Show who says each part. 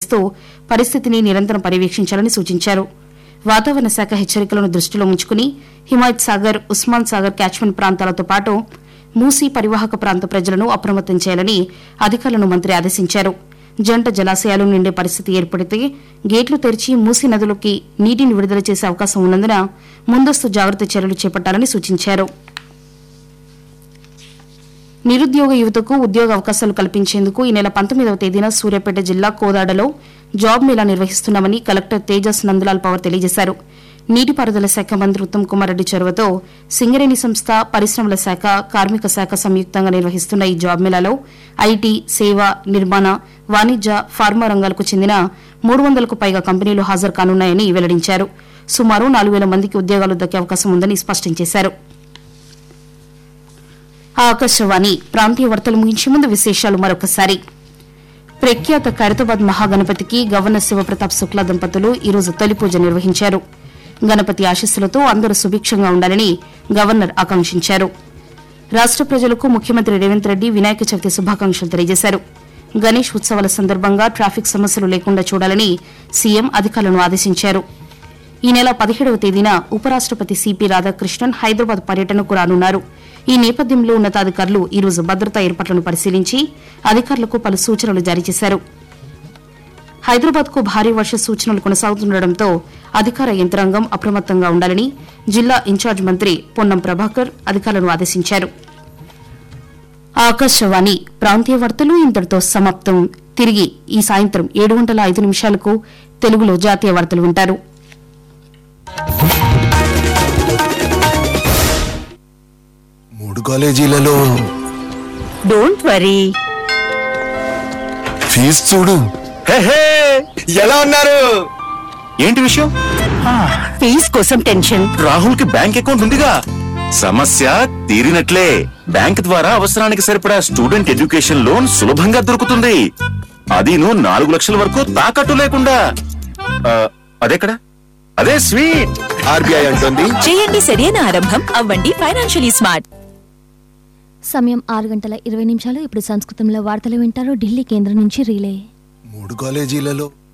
Speaker 1: నిర్వహిస్తూ పరిస్థితిని నిరంతరం పర్యవేక్షించాలని సూచించారు వాతావరణ శాఖ హెచ్చరికలను దృష్టిలో ఉంచుకుని హిమాయత్ సాగర్ ఉస్మాన్ సాగర్ క్యాచ్మెంట్ ప్రాంతాలతో పాటు మూసీ పరివాహక ప్రాంత ప్రజలను అప్రమత్తం చేయాలని అధికారులను మంత్రి ఆదేశించారు జంట జలాశయాలు నిండే పరిస్థితి ఏర్పడితే గేట్లు తెరిచి మూసీ నదులకి నీటిని విడుదల చేసే అవకాశం ఉన్నందున ముందస్తు జాగ్రత్త చర్యలు చేపట్టాలని సూచించారు నిరుద్యోగ యువతకు ఉద్యోగ అవకాశాలు కల్పించేందుకు ఈ నెల పంతొమ్మిదవ తేదీన సూర్యాపేట జిల్లా కోదాడలో జాబ్ మేళా నిర్వహిస్తున్నామని కలెక్టర్ తేజస్ నందలాల్ పవర్ తెలియజేశారు నీటిపారుదల శాఖ మంత్రి ఉత్తమ్ కుమార్ రెడ్డి చొరవతో సింగరేణి సంస్థ పరిశ్రమల శాఖ కార్మిక శాఖ సంయుక్తంగా నిర్వహిస్తున్న ఈ జాబ్ మేళాలో ఐటీ సేవ నిర్మాణ వాణిజ్య ఫార్మా రంగాలకు చెందిన మూడు వందలకు పైగా కంపెనీలు హాజరు కానున్నాయని వెల్లడించారు సుమారు నాలుగు వేల మందికి ఉద్యోగాలు దక్కే అవకాశం ఉందని స్పష్టం చేశారు ఆకాశవాణి ప్రాంతీయ వార్తలు ముగించే ముందు విశేషాలు మరొకసారి ప్రఖ్యాత ఖైరతాబాద్ మహాగణపతికి గవర్నర్ శివప్రతాప్ శుక్లా దంపతులు ఈరోజు తొలి పూజ నిర్వహించారు గణపతి ఆశీస్సులతో అందరూ సుభిక్షంగా ఉండాలని గవర్నర్ ఆకాంక్షించారు రాష్ట ప్రజలకు ముఖ్యమంత్రి రేవంత్ రెడ్డి వినాయక చవితి శుభాకాంక్షలు తెలియజేశారు గణేష్ ఉత్సవాల సందర్భంగా ట్రాఫిక్ సమస్యలు లేకుండా చూడాలని సీఎం అధికారులను ఆదేశించారు ఈ నెల పదిహేడవ తేదీన ఉపరాష్టపతి సిపి రాధాకృష్ణన్ హైదరాబాద్ పర్యటనకు రానున్నారు ఈ నేపథ్యంలో ఉన్నతాధికారులు ఈరోజు భద్రతా ఏర్పాట్లను పరిశీలించి అధికారులకు పలు సూచనలు జారీ చేశారు హైదరాబాద్ కు భారీ వర్ష సూచనలు కొనసాగుతుండటంతో అధికార యంత్రాంగం అప్రమత్తంగా ఉండాలని జిల్లా ఇన్ఛార్జ్ మంత్రి పొన్నం ప్రభాకర్ అధికారులను ఆదేశించారు ఆకాశవాణి ప్రాంతీయ వార్తలు ఇంతటితో సమాప్తం తిరిగి ఈ సాయంత్రం ఏడు గంటల ఐదు నిమిషాలకు తెలుగులో జాతీయ వార్తలు వింటారు
Speaker 2: మూడు కాలేజీలలో
Speaker 3: డోంట్ వరీ
Speaker 2: ఫీజు చూడు
Speaker 4: హే, ఎలా ఉన్నారు ఏంటి విషయం
Speaker 3: ఫీజ్ కోసం టెన్షన్
Speaker 4: రాహుల్ కి బ్యాంక్ అకౌంట్ ఉందిగా సమస్య తీరినట్లే బ్యాంక్ ద్వారా అవసరానికి సరిపడా స్టూడెంట్ ఎడ్యుకేషన్ లోన్ సులభంగా దొరుకుతుంది అదీను నాలుగు లక్షల వరకు తాకట్టు లేకుండా ఆ, అదెక్కడ అదే స్వీట్ ఆర్బీఐ అంటుంది
Speaker 5: చేయండి సరైన ఆరంభం అవ్వండి ఫైనాన్షియలీ స్మార్ట్
Speaker 6: సమయం ఆరు గంటల ఇరవై నిమిషాలు ఇప్పుడు సంస్కృతంలో వార్తలు వింటారు ఢిల్లీ కేంద్రం నుంచి రీలే
Speaker 2: మూడు కాలేజీలలో